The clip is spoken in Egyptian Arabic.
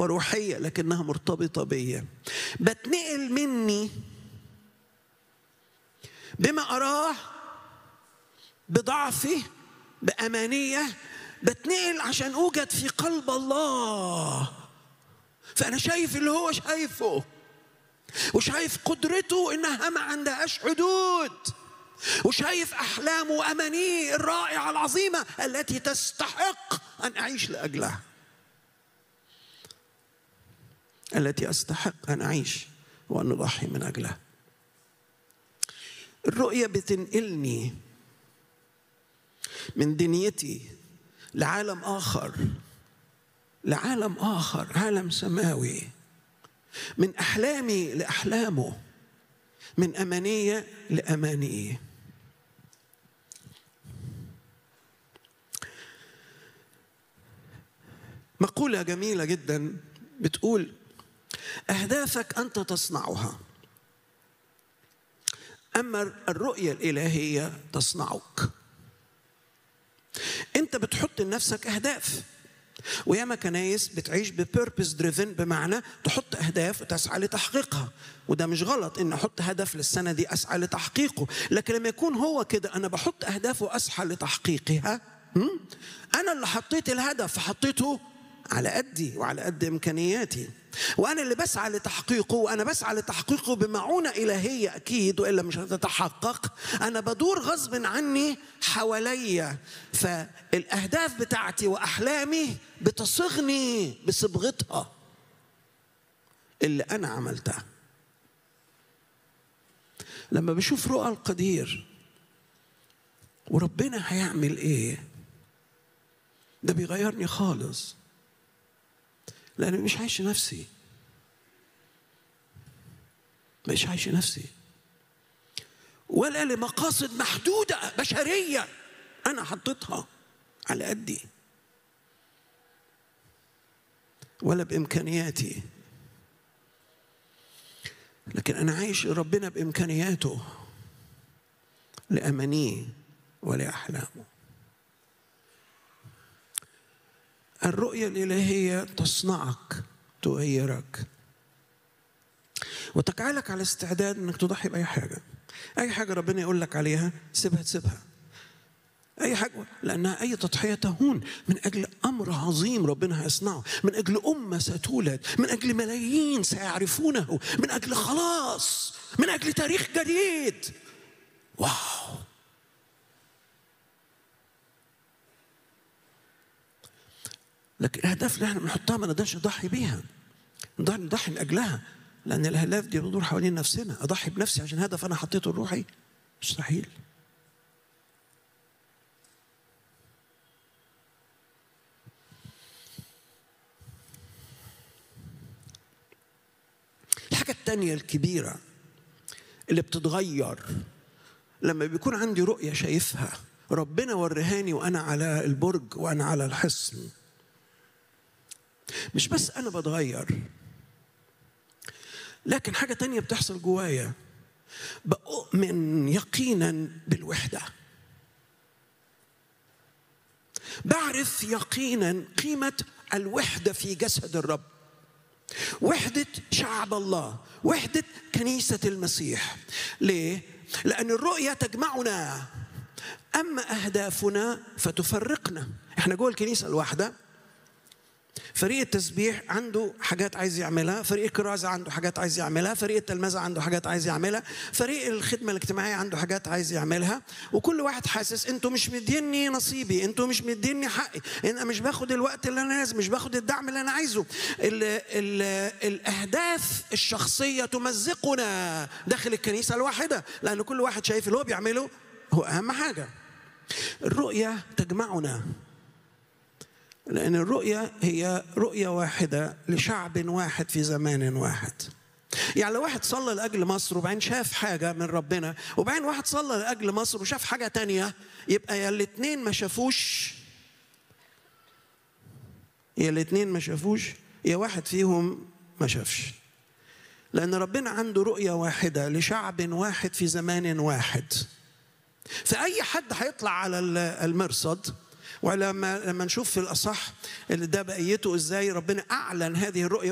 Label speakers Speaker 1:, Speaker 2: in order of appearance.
Speaker 1: وروحية لكنها مرتبطة بيا بتنقل مني بما أراه بضعفي بأمانية بتنقل عشان أوجد في قلب الله فأنا شايف اللي هو شايفه وشايف قدرته إنها ما عندهاش حدود وشايف أحلامه وأمانيه الرائعة العظيمة التي تستحق أن أعيش لأجلها التي أستحق أن أعيش وأن أضحي من أجلها الرؤية بتنقلني من دنيتي لعالم آخر لعالم آخر عالم سماوي من أحلامي لأحلامه من أمانية لأمانية مقولة جميلة جدا بتقول أهدافك أنت تصنعها أما الرؤية الإلهية تصنعك أنت بتحط لنفسك أهداف وياما كنايس بتعيش ببيربز دريفن بمعنى تحط اهداف وتسعى لتحقيقها وده مش غلط ان احط هدف للسنه دي اسعى لتحقيقه لكن لما يكون هو كده انا بحط اهداف واسعى لتحقيقها انا اللي حطيت الهدف فحطيته على قدي وعلى قد امكانياتي وانا اللي بسعى لتحقيقه وانا بسعى لتحقيقه بمعونه الهيه اكيد والا مش هتتحقق انا بدور غصب عني حواليا فالاهداف بتاعتي واحلامي بتصغني بصبغتها اللي انا عملتها لما بشوف رؤى القدير وربنا هيعمل ايه ده بيغيرني خالص لأني مش عايش نفسي مش عايش نفسي ولا لمقاصد محدودة بشرية أنا حطيتها على قدي ولا بإمكانياتي لكن أنا عايش ربنا بإمكانياته لأمانيه ولأحلامه الرؤية الإلهية تصنعك تغيرك وتجعلك على استعداد انك تضحي باي حاجه اي حاجه ربنا يقول لك عليها سيبها تسيبها اي حاجه لانها اي تضحيه تهون من اجل امر عظيم ربنا هيصنعه من اجل امه ستولد من اجل ملايين سيعرفونه من اجل خلاص من اجل تاريخ جديد واو لكن الاهداف اللي احنا بنحطها ما نقدرش نضحي بيها نقدر نضحي من اجلها لان الاهداف دي بتدور حوالين نفسنا اضحي بنفسي عشان هدف انا حطيته الروحي مستحيل الحاجة التانية الكبيرة اللي بتتغير لما بيكون عندي رؤية شايفها ربنا ورهاني وأنا على البرج وأنا على الحصن مش بس أنا بتغير لكن حاجة تانية بتحصل جوايا بؤمن يقينا بالوحدة بعرف يقينا قيمة الوحدة في جسد الرب وحدة شعب الله وحدة كنيسة المسيح ليه؟ لأن الرؤية تجمعنا أما أهدافنا فتفرقنا احنا جوه الكنيسة الواحدة فريق التسبيح عنده حاجات عايز يعملها فريق الكرازة عنده حاجات عايز يعملها فريق التلمذة عنده حاجات عايز يعملها فريق الخدمة الاجتماعية عنده حاجات عايز يعملها وكل واحد حاسس انتوا مش مديني نصيبي انتوا مش مديني حقي انا مش باخد الوقت اللي انا لازم مش باخد الدعم اللي انا عايزه ال ال الاهداف الشخصية تمزقنا داخل الكنيسة الواحدة لان كل واحد شايف اللي هو بيعمله هو اهم حاجة الرؤية تجمعنا لأن الرؤية هي رؤية واحدة لشعب واحد في زمان واحد يعني لو واحد صلى لأجل مصر وبعدين شاف حاجة من ربنا وبعدين واحد صلى لأجل مصر وشاف حاجة تانية يبقى يا الاتنين ما شافوش يا الاتنين ما شافوش يا واحد فيهم ما شافش لأن ربنا عنده رؤية واحدة لشعب واحد في زمان واحد فأي حد هيطلع على المرصد ولما لما نشوف في الاصح اللي ده بقيته ازاي ربنا اعلن هذه الرؤيه